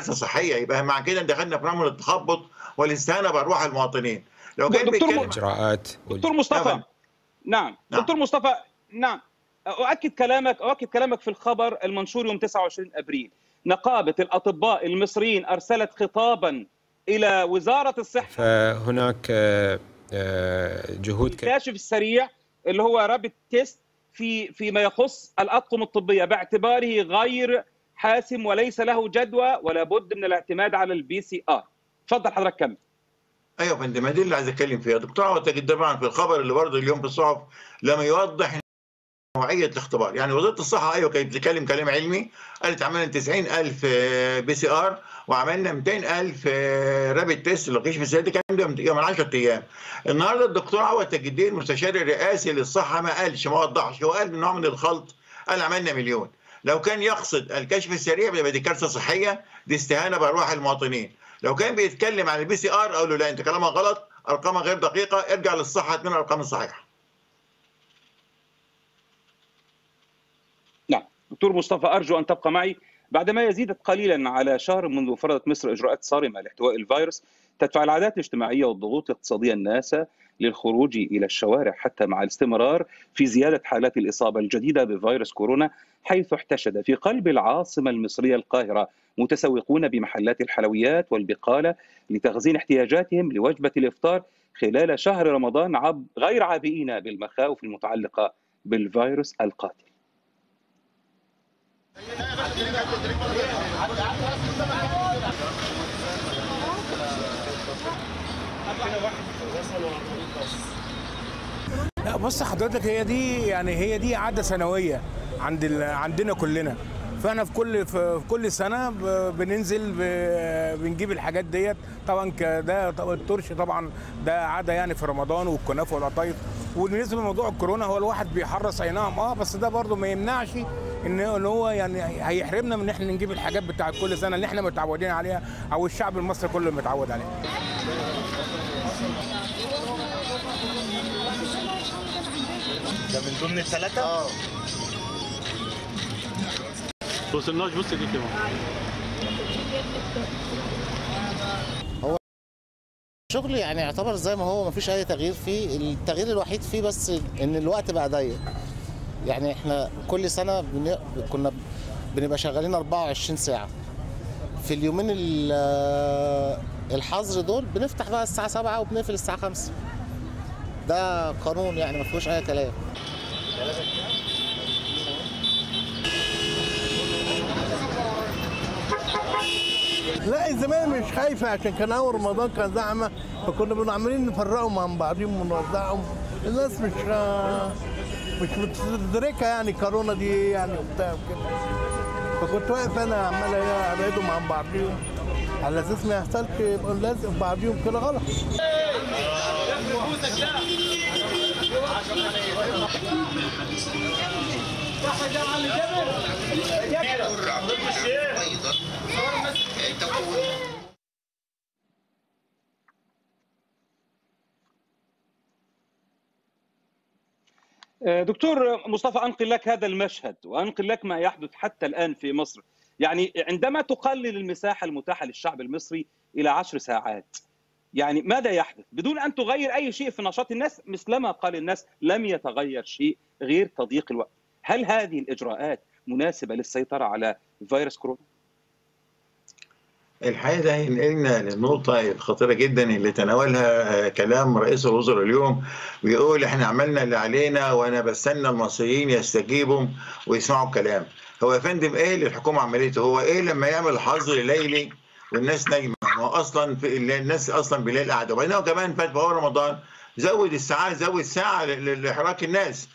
صحيه يبقى مع كده دخلنا في نوع من التخبط والاستهانه بارواح المواطنين لو كان دكتور بيتكلم اجراءات دكتور مصطفى نعم. نعم نعم. دكتور مصطفى نعم اؤكد كلامك اؤكد كلامك في الخبر المنشور يوم 29 ابريل نقابه الاطباء المصريين ارسلت خطابا الى وزاره الصحه فهناك آه، آه، جهود ك... الكاشف السريع اللي هو رابط تيست في فيما يخص الاطقم الطبيه باعتباره غير حاسم وليس له جدوى ولا بد من الاعتماد على البي سي ار تفضل حضرتك كمل ايوه يا فندم دي اللي عايز اتكلم فيها دكتور عوض تجد طبعا في الخبر اللي برضه اليوم في الصحف لما يوضح نوعيه الاختبار يعني وزاره الصحه ايوه كانت بتتكلم كلام علمي قالت عملنا 90000 بي سي ار وعملنا 200000 رابid تيست للغش في السنه كان ده يوم من 10 ايام النهارده الدكتور عوض تاج الدين المستشار الرئاسي للصحه ما قالش ما وضحش هو قال نوع من الخلط قال عملنا مليون لو كان يقصد الكشف السريع بيبقى دي كارثه صحيه دي استهانه بارواح المواطنين لو كان بيتكلم عن البي سي ار اقول له لا انت كلامك غلط ارقامها غير دقيقه ارجع للصحه من الارقام الصحيحه نعم دكتور مصطفى ارجو ان تبقى معي بعدما يزيد قليلا على شهر منذ فرضت مصر اجراءات صارمه لاحتواء الفيروس تدفع العادات الاجتماعيه والضغوط الاقتصاديه الناس للخروج الى الشوارع حتى مع الاستمرار في زياده حالات الاصابه الجديده بفيروس كورونا حيث احتشد في قلب العاصمه المصريه القاهره متسوقون بمحلات الحلويات والبقاله لتخزين احتياجاتهم لوجبه الافطار خلال شهر رمضان عب غير عابئين بالمخاوف المتعلقه بالفيروس القاتل. لا بص حضرتك هي دي يعني هي دي عاده سنويه عند ال... عندنا كلنا فاحنا في كل في كل سنه ب- بننزل ب- بنجيب الحاجات ديت طبعا ك- ده طبعا الترش طبعا ده عاده يعني في رمضان والكنافه والقطايف وبالنسبه لموضوع الكورونا هو الواحد بيحرص اي نعم اه بس ده برضه ما يمنعش ان إن هو يعني هيحرمنا من ان احنا نجيب الحاجات بتاعت كل سنه اللي احنا متعودين عليها او الشعب المصري كله متعود عليها ده من ضمن الثلاثة؟ اه توصلناش بص دي كده شغل يعني يعتبر زي ما هو مفيش اي تغيير فيه التغيير الوحيد فيه بس ان الوقت بقى ضيق يعني احنا كل سنه بن... كنا بنبقى شغالين 24 ساعه في اليومين ال- الحظر دول بنفتح بقى الساعه 7 وبنقفل الساعه 5 ده قانون يعني ما فيهوش اي كلام لا زمان مش خايفة عشان كان أول رمضان كان زحمة فكنا بنبقى عاملين نفرقهم عن بعضهم ونوزعهم الناس مش مش متدركة يعني كورونا دي يعني وبتاع وكده فكنت واقف أنا عمال أبعدهم عن بعضهم على أساس ما يحصلش يبقوا لازق في بعضهم كده غلط دكتور مصطفى انقل لك هذا المشهد وانقل لك ما يحدث حتى الان في مصر يعني عندما تقلل المساحه المتاحه للشعب المصري الى عشر ساعات يعني ماذا يحدث بدون ان تغير اي شيء في نشاط الناس مثلما قال الناس لم يتغير شيء غير تضييق الوقت هل هذه الاجراءات مناسبه للسيطره على فيروس كورونا الحقيقه ده هينقلنا للنقطه الخطيره جدا اللي تناولها كلام رئيس الوزراء اليوم بيقول احنا عملنا اللي علينا وانا بستنى المصريين يستجيبوا ويسمعوا الكلام هو يا فندم ايه اللي الحكومه عملته هو ايه لما يعمل حظر ليلي والناس نايمه ما هو اصلا في الناس اصلا بالليل قاعده وبعدين هو كمان فات بقى رمضان زود الساعات زود ساعه لاحراك الناس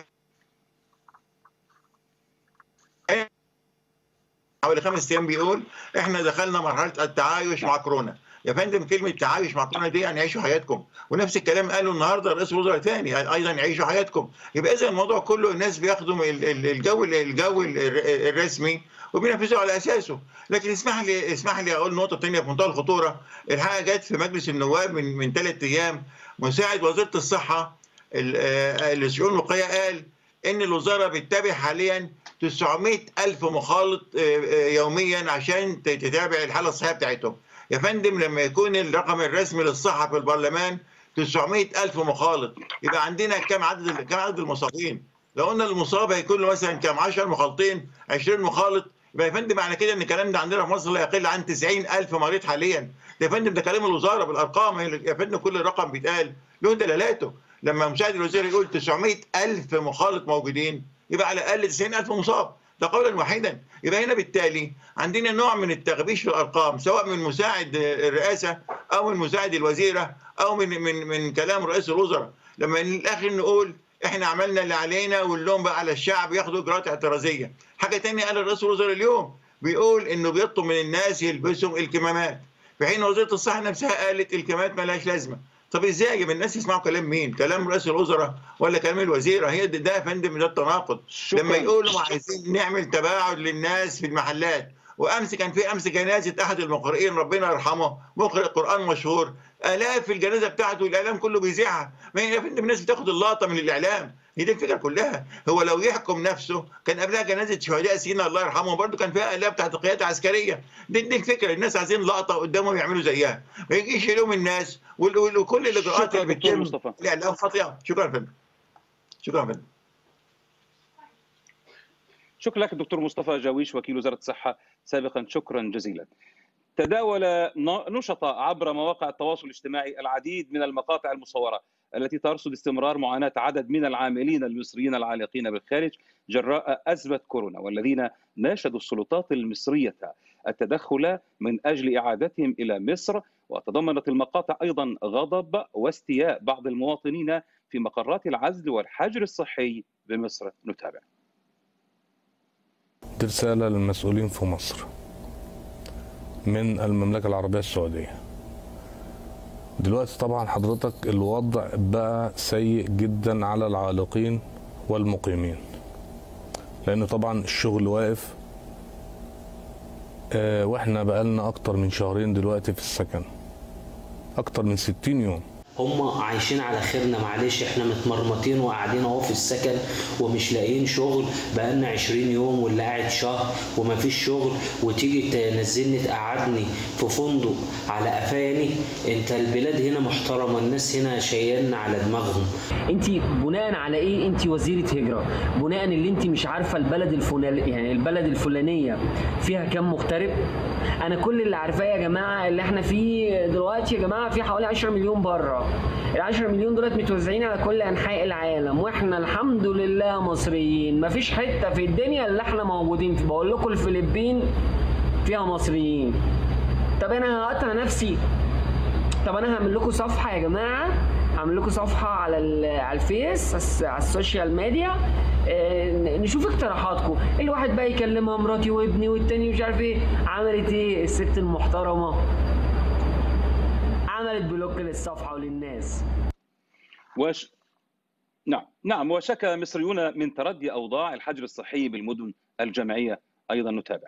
حوالي خمس ايام بيقول احنا دخلنا مرحله التعايش مع كورونا يا فندم كلمه تعايش مع كورونا دي يعني عيشوا حياتكم ونفس الكلام قاله النهارده رئيس وزراء ثاني ايضا يعيشوا حياتكم يبقى اذا الموضوع كله الناس بياخدوا الجو الجو الرسمي وبينفذوا على اساسه لكن اسمح لي اسمح لي اقول نقطه ثانيه في منتهى الخطوره الحقيقه جت في مجلس النواب من من ثلاث ايام مساعد وزيره الصحه الشؤون الوقائيه قال ان الوزاره بتتابع حاليا 900 الف مخالط آه، آه، يوميا عشان ت- تتابع الحاله الصحيه بتاعتهم يا فندم لما يكون الرقم الرسمي للصحه في البرلمان 900 الف مخالط يبقى عندنا كم عدد كم عدد المصابين لو قلنا المصاب هيكون له مثلا كم 10 مخالطين 20 مخالط يبقى يا فندم معنى كده ان الكلام ده عندنا في مصر لا يقل عن 90 الف مريض حاليا ده يا فندم ده كلام الوزاره بالارقام هي- يا فندم كل رقم بيتقال له دلالاته لما مساعد الوزير يقول 900 الف مخالط موجودين يبقى على الاقل 90 الف مصاب ده قولا واحدا يبقى هنا بالتالي عندنا نوع من التغبيش في الارقام سواء من مساعد الرئاسه او من مساعد الوزيره او من من من كلام رئيس الوزراء لما الاخر نقول احنا عملنا اللي علينا واللوم بقى على الشعب ياخدوا اجراءات اعتراضيه حاجه تانية قال رئيس الوزراء اليوم بيقول انه بيطلب من الناس يلبسوا الكمامات في حين وزيره الصحه نفسها قالت الكمامات مالهاش لازمه طب ازاي يا الناس يسمعوا كلام مين كلام رئيس الوزراء ولا كلام الوزيره هي ده, ده يا فندم ده التناقض شكراً. لما يقولوا عايزين نعمل تباعد للناس في المحلات وامس كان في امس جنازه احد المقرئين ربنا يرحمه مقرئ قران مشهور الاف الجنازه بتاعته الاعلام كله بيذيعها ما هي يا فندم الناس بتاخد اللقطه من الاعلام هي دي الفكره كلها هو لو يحكم نفسه كان قبلها جنازه شهداء سينا الله يرحمه برضه كان فيها الاف تحت قياده عسكريه دي, دي الفكره الناس عايزين لقطه قدامهم يعملوا زيها ما يجيش يلوم الناس وال- وال- وكل الاجراءات شكراً اللي دكتور بتتم مصطفى. الاعلام خاطئه شكرا يا فندم شكرا يا فندم شكرا لك دكتور مصطفى جاويش وكيل وزاره الصحه سابقا شكرا جزيلا. تداول ن- نشط عبر مواقع التواصل الاجتماعي العديد من المقاطع المصوره التي ترصد استمرار معاناه عدد من العاملين المصريين العالقين بالخارج جراء ازمه كورونا والذين ناشدوا السلطات المصريه التدخل من اجل اعادتهم الى مصر وتضمنت المقاطع ايضا غضب واستياء بعض المواطنين في مقرات العزل والحجر الصحي بمصر نتابع. دي رسالة للمسؤولين في مصر من المملكة العربية السعودية دلوقتي طبعا حضرتك الوضع بقى سيء جدا على العالقين والمقيمين لأن طبعا الشغل واقف آه، واحنا بقالنا أكتر من شهرين دلوقتي في السكن أكتر من 60 يوم هم عايشين على خيرنا معلش احنا متمرمطين وقاعدين اهو في السكن ومش لاقيين شغل بقالنا 20 يوم واللي قاعد شهر ومفيش شغل وتيجي تنزلني تقعدني في فندق على قفاني انت البلاد هنا محترمه الناس هنا شايلنا على دماغهم انت بناء على ايه انت وزيره هجره بناء اللي انت مش عارفه البلد الفلانيه يعني البلد الفلانيه فيها كام مغترب انا كل اللي عارفاه يا جماعه اللي احنا فيه دلوقتي يا جماعه في حوالي 10 مليون بره ال 10 مليون دولت متوزعين على كل انحاء العالم واحنا الحمد لله مصريين مفيش حته في الدنيا اللي احنا موجودين في بقول لكم الفلبين فيها مصريين طب انا هقطع نفسي طب انا هعمل لكم صفحه يا جماعه هعمل لكم صفحه على ال- على الفيس الس- على السوشيال ميديا آه، ن- نشوف اقتراحاتكم الواحد بقى يكلمها مراتي وابني والتاني مش عارف ايه عملت ايه الست المحترمه عملت بلوك للصفحه وللناس وش... نعم نعم وشكى مصريون من تردي اوضاع الحجر الصحي بالمدن الجامعيه ايضا نتابع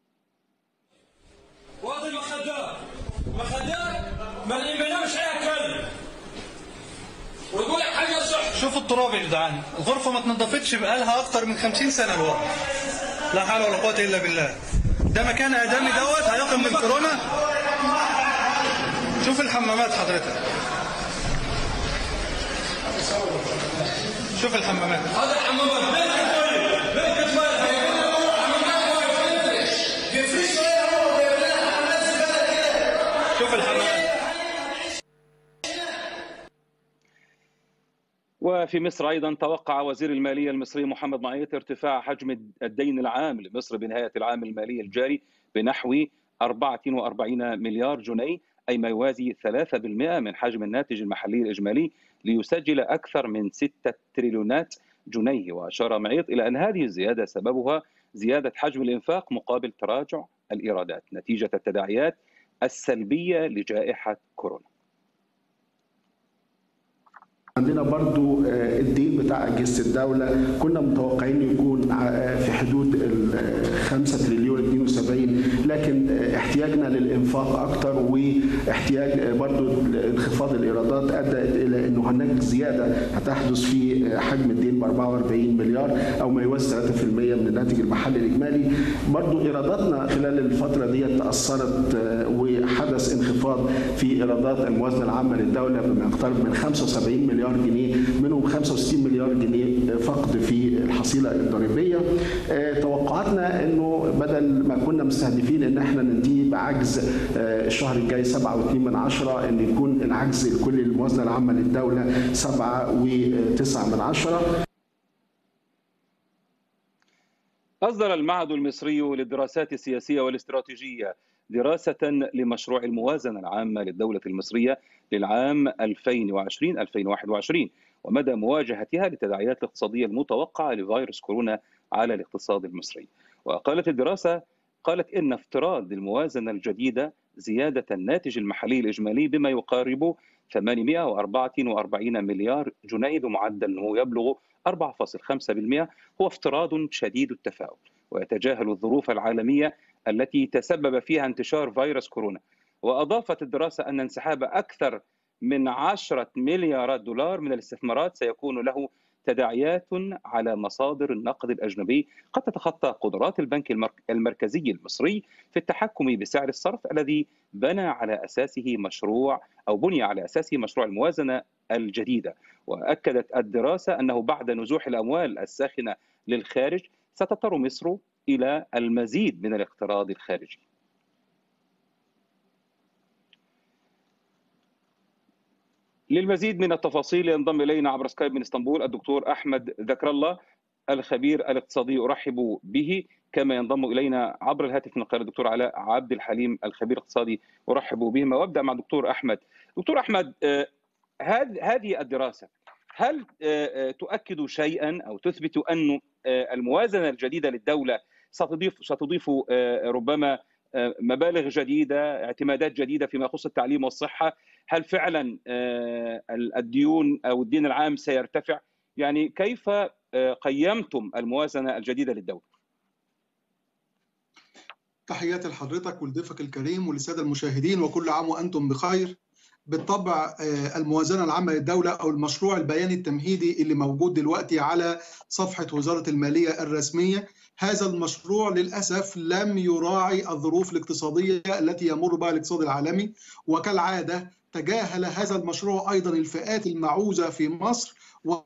واضح مخدات مخدات ما اللي بينامش هياكل ويقول لك حاجه صح شوفوا التراب يا جدعان الغرفه ما اتنضفتش بقالها اكتر من 50 سنه لورا لا حول ولا قوه الا بالله ده مكان ادمي دوت هيقم من كورونا شوف الحمامات حضرتك شوف الحمامات هذا الحمامات بيت كتوي بيت كتوي شوف الحمامات وفي مصر ايضا توقع وزير الماليه المصري محمد معيط ارتفاع حجم الدين العام لمصر بنهايه العام المالي الجاري بنحو 44 مليار جنيه اي ما يوازي 3% من حجم الناتج المحلي الاجمالي ليسجل اكثر من 6 تريليونات جنيه واشار معيط الى ان هذه الزياده سببها زياده حجم الانفاق مقابل تراجع الايرادات نتيجه التداعيات السلبيه لجائحه كورونا. عندنا برضو آه، الدين بتاع أجهزة الدولة كنا متوقعين يكون ع- في حدود ال 5 تريليون 62 2070 لكن احتياجنا للانفاق اكتر واحتياج برضو انخفاض الايرادات ادى الى انه هناك زياده هتحدث في حجم الدين ب 44 مليار او ما يوازي 3% من الناتج المحلي الاجمالي برضو ايراداتنا خلال الفتره دي تاثرت وحدث انخفاض في ايرادات الموازنه العامه للدوله بما يقترب من 75 مليار جنيه منهم 65 مليار جنيه فقد في الحصيله الضريبيه توقعاتنا انه بدل ما كنا مستهدفين ان احنا ننتهي بعجز الشهر الجاي 7.2 من عشرة ان يكون العجز الكلي للموازنه العامه للدوله 7.9 من عشرة أصدر المعهد المصري للدراسات السياسية والاستراتيجية دراسة لمشروع الموازنة العامة للدولة المصرية للعام 2020-2021 ومدى مواجهتها للتداعيات الاقتصادية المتوقعة لفيروس كورونا على الاقتصاد المصري وقالت الدراسة قالت إن افتراض الموازنة الجديدة زيادة الناتج المحلي الإجمالي بما يقارب 844 مليار جنيه بمعدل نمو يبلغ 4.5% هو افتراض شديد التفاؤل ويتجاهل الظروف العالمية التي تسبب فيها انتشار فيروس كورونا وأضافت الدراسة أن انسحاب أكثر من عشرة مليارات دولار من الاستثمارات سيكون له تداعيات على مصادر النقد الأجنبي قد تتخطى قدرات البنك المركزي المصري في التحكم بسعر الصرف الذي بنى على أساسه مشروع أو بني على أساسه مشروع الموازنة الجديدة وأكدت الدراسة أنه بعد نزوح الأموال الساخنة للخارج ستضطر مصر إلى المزيد من الاقتراض الخارجي للمزيد من التفاصيل ينضم الينا عبر سكايب من اسطنبول الدكتور احمد ذكر الله الخبير الاقتصادي ارحب به كما ينضم الينا عبر الهاتف من القاهره الدكتور علاء عبد الحليم الخبير الاقتصادي ارحب بهما وابدا مع دكتور احمد دكتور احمد هذه الدراسه هل تؤكد شيئا او تثبت ان الموازنه الجديده للدوله ستضيف ستضيف ربما مبالغ جديده اعتمادات جديده فيما يخص التعليم والصحه هل فعلا الديون او الدين العام سيرتفع يعني كيف قيمتم الموازنه الجديده للدوله تحياتي لحضرتك ولضيفك الكريم وللساده المشاهدين وكل عام وانتم بخير بالطبع الموازنه العامه للدوله او المشروع البياني التمهيدي اللي موجود دلوقتي على صفحه وزاره الماليه الرسميه هذا المشروع للاسف لم يراعي الظروف الاقتصاديه التي يمر بها الاقتصاد العالمي وكالعاده تجاهل هذا المشروع ايضا الفئات المعوزه في مصر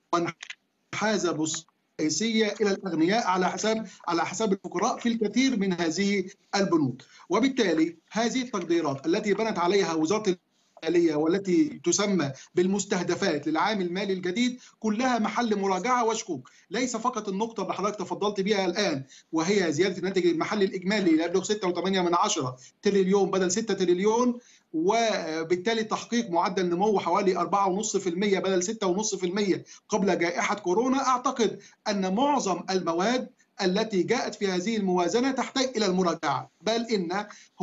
وانحاز رئيسيه الى الاغنياء على حساب على حساب الفقراء في الكثير من هذه البنود وبالتالي هذه التقديرات التي بنت عليها وزاره الماليه والتي تسمى بالمستهدفات للعام المالي الجديد كلها محل مراجعه وشكوك، ليس فقط النقطه اللي حضرتك تفضلت بها الان وهي زياده الناتج المحلي الاجمالي اللي يبلغ 6.8 من عشرة تريليون بدل 6 تريليون وبالتالي تحقيق معدل نمو حوالي 4.5% بدل 6.5% قبل جائحه كورونا، اعتقد ان معظم المواد التي جاءت في هذه الموازنه تحتاج الى المراجعه، بل ان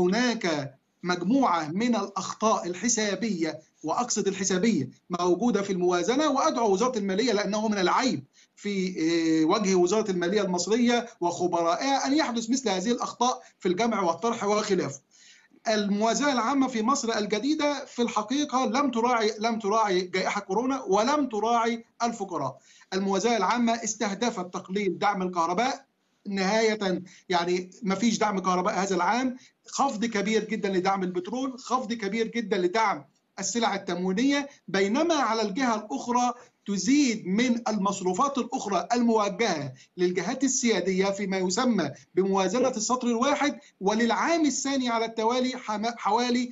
هناك مجموعه من الاخطاء الحسابيه واقصد الحسابيه موجوده في الموازنه وادعو وزاره الماليه لانه من العيب في وجه وزاره الماليه المصريه وخبرائها ان يحدث مثل هذه الاخطاء في الجمع والطرح وخلافه. الموازنه العامه في مصر الجديده في الحقيقه لم تراعي لم تراعي جائحه كورونا ولم تراعي الفقراء. الموازنه العامه استهدفت تقليل دعم الكهرباء نهايه يعني ما فيش دعم كهرباء هذا العام خفض كبير جدا لدعم البترول خفض كبير جدا لدعم السلع التموينيه بينما على الجهه الاخرى تزيد من المصروفات الاخرى الموجهه للجهات السياديه فيما يسمى بموازنه السطر الواحد وللعام الثاني على التوالي حوالي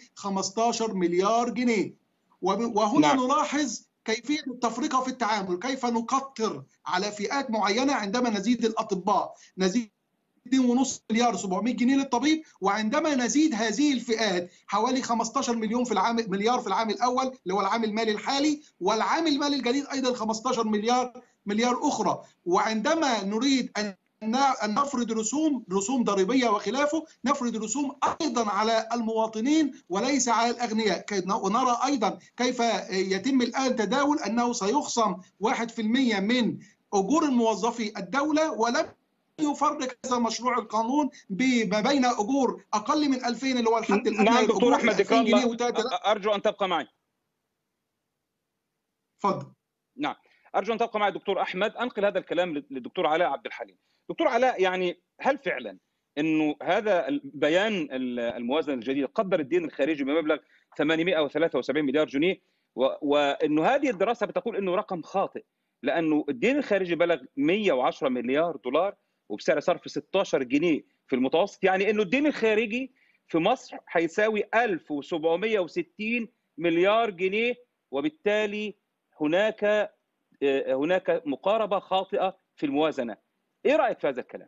15 مليار جنيه وهنا نعم. نلاحظ كيفيه التفرقه في التعامل، كيف نقطر على فئات معينه عندما نزيد الاطباء، نزيد 2.5 مليار 700 جنيه للطبيب وعندما نزيد هذه الفئات حوالي 15 مليون في العام مليار في العام الاول اللي هو العام المالي الحالي والعام المالي الجديد ايضا 15 مليار مليار اخرى وعندما نريد ان ان نفرض رسوم رسوم ضريبيه وخلافه نفرض رسوم ايضا على المواطنين وليس على الاغنياء ونرى ايضا كيف يتم الان تداول انه سيخصم 1% من اجور الموظفي الدوله ولم يفرق هذا مشروع القانون بما بين اجور اقل من 2000 اللي هو الحد الادنى نعم دكتور للأجور احمد 2000 ذكر جنيه الله و3000 ارجو ان تبقى معي اتفضل نعم ارجو ان تبقى معي دكتور احمد انقل هذا الكلام للدكتور علاء عبد الحليم دكتور علاء يعني هل فعلا انه هذا البيان الموازنه الجديد قدر الدين الخارجي بمبلغ 873 مليار جنيه و- وانه هذه الدراسه بتقول انه رقم خاطئ لانه الدين الخارجي بلغ 110 مليار دولار وبسعر صرف 16 جنيه في المتوسط يعني انه الدين الخارجي في مصر هيساوي 1760 مليار جنيه وبالتالي هناك آه، هناك مقاربه خاطئه في الموازنه ايه رايك في هذا الكلام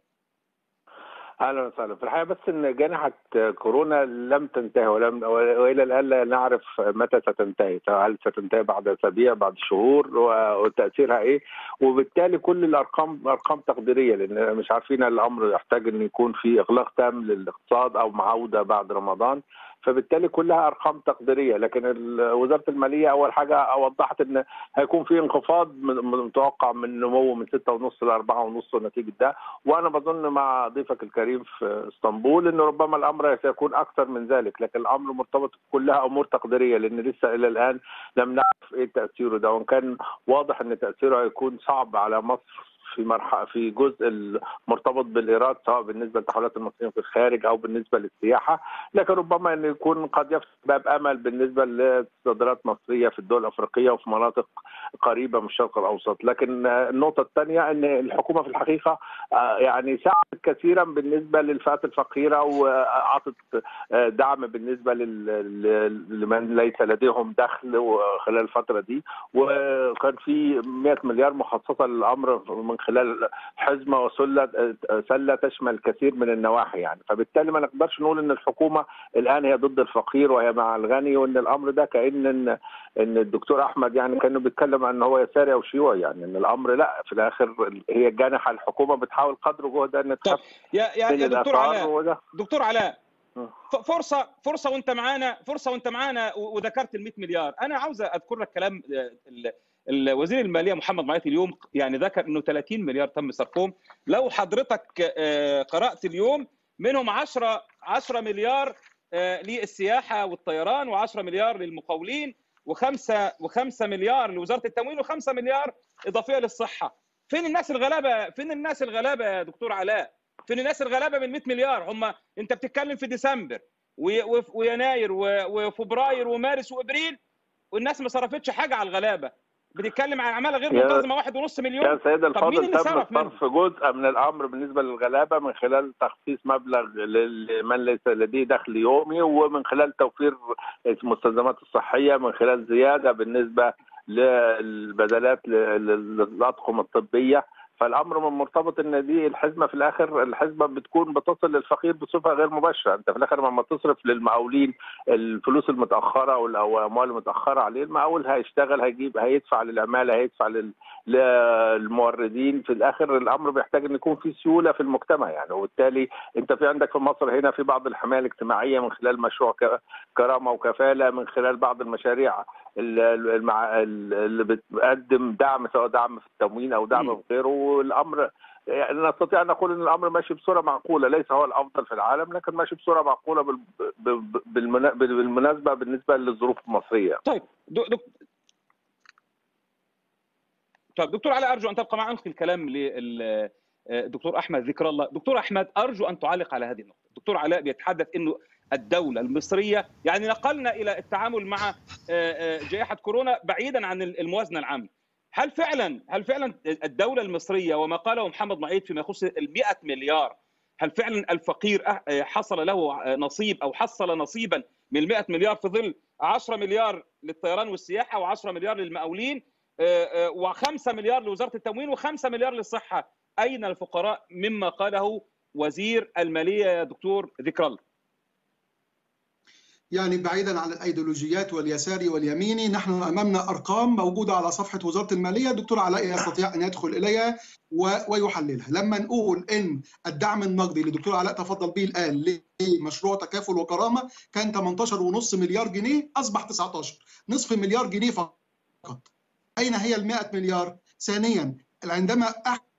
اهلا وسهلا في الحقيقه بس ان جائحه كورونا لم تنتهي ولم والى الان لا نعرف متى ستنتهي هل ستنتهي بعد اسابيع بعد شهور و- وتاثيرها ايه وبالتالي كل الارقام ارقام تقديريه لان مش عارفين الامر يحتاج ان يكون في اغلاق تام للاقتصاد او معوده بعد رمضان فبالتالي كلها ارقام تقديريه لكن ال- وزاره الماليه اول حاجه وضحت ان هيكون في انخفاض من- من- متوقع من نمو من 6.5 ل 4.5 نتيجه ده وانا بظن مع ضيفك الكريم في اسطنبول ان ربما الامر سيكون اكثر من ذلك لكن الامر مرتبط كلها امور تقديريه لان لسه الى الان لم نعرف ايه تاثيره ده وان كان واضح ان تاثيره هيكون صعب على مصر في مرحله في جزء المرتبط بالايراد سواء بالنسبه لتحولات المصريين في الخارج او بالنسبه للسياحه لكن ربما ان يكون قد يفتح باب امل بالنسبه لصادرات مصريه في الدول الافريقيه وفي مناطق قريبه من الشرق الاوسط لكن آه، النقطه الثانيه ان الحكومه في الحقيقه آه، يعني ساعدت كثيرا بالنسبه للفئات الفقيره واعطت آه، دعم بالنسبه لل- لل- لمن ليس لديهم دخل خلال الفتره دي وكان في 100 مليار مخصصه للامر من خلال حزمه وسله سله تشمل كثير من النواحي يعني فبالتالي ما نقدرش نقول ان الحكومه الان هي ضد الفقير وهي مع الغني وان الامر ده كان ان ان الدكتور احمد يعني كانه بيتكلم عن ان هو يساري او شيوعي يعني ان الامر لا في الاخر هي جانحه الحكومه بتحاول قدر جهدها ان تخفف يا يا من يا دكتور الآثار علاء وده دكتور علاء ف- فرصه فرصه وانت معانا فرصه وانت معانا و- وذكرت ال 100 مليار انا عاوز اذكر لك كلام آه، ال- ال- وزير الماليه محمد معيط اليوم يعني ذكر انه 30 مليار تم صرفهم لو حضرتك آه، قرات اليوم منهم 10 10 مليار آه، للسياحه والطيران و10 مليار للمقاولين وخمسة وخمسة مليار لوزاره التموين وخمسة مليار اضافيه للصحه فين الناس الغلابه فين الناس الغلابه يا دكتور علاء فين الناس الغلابه من 100 مليار هم انت بتتكلم في ديسمبر و- و- ويناير و- وفبراير ومارس وابريل والناس ما صرفتش حاجه على الغلابه بتتكلم عن عماله غير يا- منتظمه واحد ونص مليون يا سيد طب مين الفاضل اللي تم صرف منهم؟ صرف جزء من الامر بالنسبه للغلابه من خلال تخصيص مبلغ لل- لمن ليس لديه دخل يومي ومن خلال توفير المستلزمات الصحيه من خلال زياده بالنسبه للبدلات لل- للاطقم الطبيه فالامر من مرتبط ان دي الحزمه في الاخر الحزمه بتكون بتصل للفقير بصفه غير مباشره انت في الاخر لما تصرف للمقاولين الفلوس المتاخره او الاموال المتاخره عليه المقاول هيشتغل هيجيب هيدفع للعماله هيدفع لل- للموردين في الاخر الامر بيحتاج ان يكون في سيوله في المجتمع يعني وبالتالي انت في عندك في مصر هنا في بعض الحمايه الاجتماعيه من خلال مشروع ك- كرامه وكفاله من خلال بعض المشاريع ال- ال- المع... ال- اللي بتقدم دعم سواء دعم في التموين او دعم في غيره والامر يعني نستطيع ان نقول ان الامر ماشي بصوره معقوله ليس هو الافضل في العالم لكن ماشي بصوره معقوله بال... ب- بالمنا... بالمناسبه بالنسبه للظروف المصريه طيب دك... دك... طيب دكتور علاء ارجو ان تبقى معي انقل الكلام للدكتور احمد ذكر الله دكتور احمد ارجو ان تعلق على هذه النقطه الدكتور علاء بيتحدث انه الدوله المصريه يعني نقلنا الى التعامل مع آه، آه، جائحه كورونا بعيدا عن الموازنه العامه هل فعلا هل فعلا الدوله المصريه وما قاله محمد معيط فيما يخص ال 100 مليار هل فعلا الفقير أح- حصل له نصيب او حصل نصيبا من ال 100 مليار في ظل 10 مليار للطيران والسياحه و10 مليار للمقاولين و5 مليار لوزاره التموين و5 مليار للصحه اين الفقراء مما قاله وزير الماليه يا دكتور ذكر الله يعني بعيدا عن الايديولوجيات واليساري واليميني نحن امامنا ارقام موجوده على صفحه وزاره الماليه الدكتور علاء يستطيع ان يدخل اليها و- ويحللها لما نقول ان الدعم النقدي اللي الدكتور علاء تفضل به الان لمشروع تكافل وكرامه كان 18.5 مليار جنيه اصبح 19 نصف مليار جنيه فقط اين هي ال 100 مليار ثانيا عندما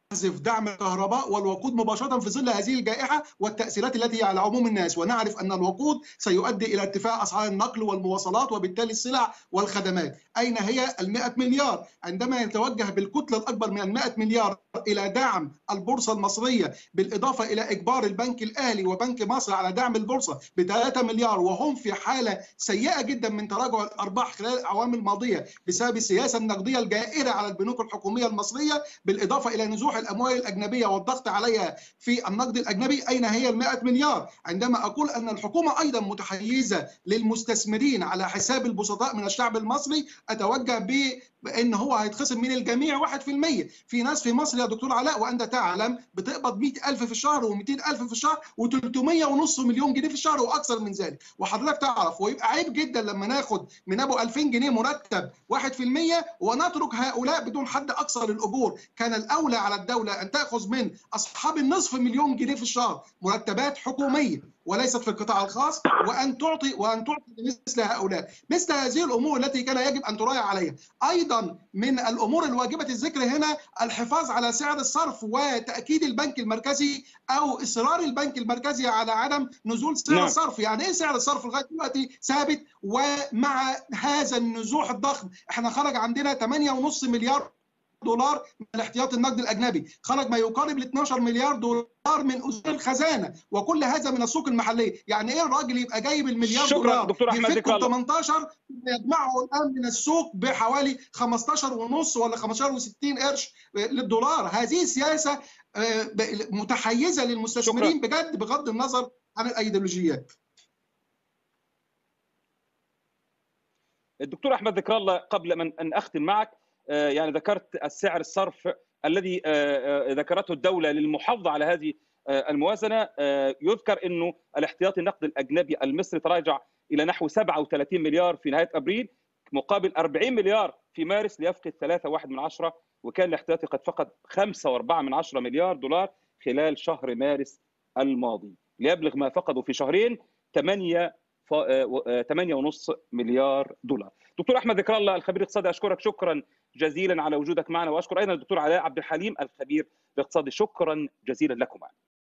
نحذف دعم الكهرباء والوقود مباشرة في ظل هذه الجائحة والتأثيرات التي على عموم الناس ونعرف أن الوقود سيؤدي إلى ارتفاع أسعار النقل والمواصلات وبالتالي السلع والخدمات أين هي المئة مليار عندما يتوجه بالكتلة الأكبر من المئة مليار إلى دعم البورصة المصرية بالإضافة إلى إجبار البنك الأهلي وبنك مصر على دعم البورصة ب 3 مليار وهم في حالة سيئة جدا من تراجع الأرباح خلال الأعوام الماضية بسبب السياسة النقدية الجائرة على البنوك الحكومية المصرية بالإضافة إلى نزوح الأموال الأجنبية والضغط عليها في النقد الأجنبي أين هي المئة مليار عندما أقول أن الحكومة أيضا متحيزة للمستثمرين على حساب البسطاء من الشعب المصري أتوجه ب بان هو هيتخصم من الجميع 1% في ناس في مصر يا دكتور علاء وانت تعلم بتقبض 100000 في الشهر و200000 في الشهر و300 ونص مليون جنيه في الشهر واكثر من ذلك وحضرتك تعرف ويبقى عيب جدا لما ناخد من ابو 2000 جنيه مرتب 1% ونترك هؤلاء بدون حد اقصى للاجور كان الاولى على الدوله ان تاخذ من اصحاب النصف مليون جنيه في الشهر مرتبات حكوميه وليست في القطاع الخاص وان تعطي وان تعطي مثل هؤلاء مثل هذه الامور التي كان يجب ان تراعي عليها ايضا من الامور الواجبه الذكر هنا الحفاظ على سعر الصرف وتاكيد البنك المركزي او اصرار البنك المركزي على عدم نزول سعر نعم. الصرف يعني ايه سعر الصرف لغايه دلوقتي ثابت ومع هذا النزوح الضخم احنا خرج عندنا 8.5 مليار دولار من الاحتياط النقدي الاجنبي خرج ما يقارب ل 12 مليار دولار من اذون الخزانه وكل هذا من السوق المحليه يعني ايه الراجل يبقى جايب المليار شكراً دولار دكتور أحمد يفكوا ذكر الله. 18 يجمعه الان من السوق بحوالي 15 ونص ولا 15 و60 قرش للدولار هذه سياسه آه، ب- متحيزه للمستثمرين بجد بغض النظر عن الايديولوجيات الدكتور احمد ذكر الله قبل من ان اختم معك آه، يعني ذكرت السعر الصرف الذي آه، آه، ذكرته الدوله للمحافظه على هذه آه، الموازنه آه، يذكر انه الاحتياطي النقد الاجنبي المصري تراجع الى نحو 37 مليار في نهايه ابريل مقابل 40 مليار في مارس ليفقد 3.1 من عشرة وكان الاحتياطي قد فقد 5.4 من عشرة مليار دولار خلال شهر مارس الماضي ليبلغ ما فقدوا في شهرين 8 ف- آه، آه، 8.5 مليار دولار دكتور احمد ذكر الله الخبير الاقتصادي اشكرك شكرا جزيلا على وجودك معنا واشكر ايضا الدكتور علاء عبد الحليم الخبير الاقتصادي شكرا جزيلا لكم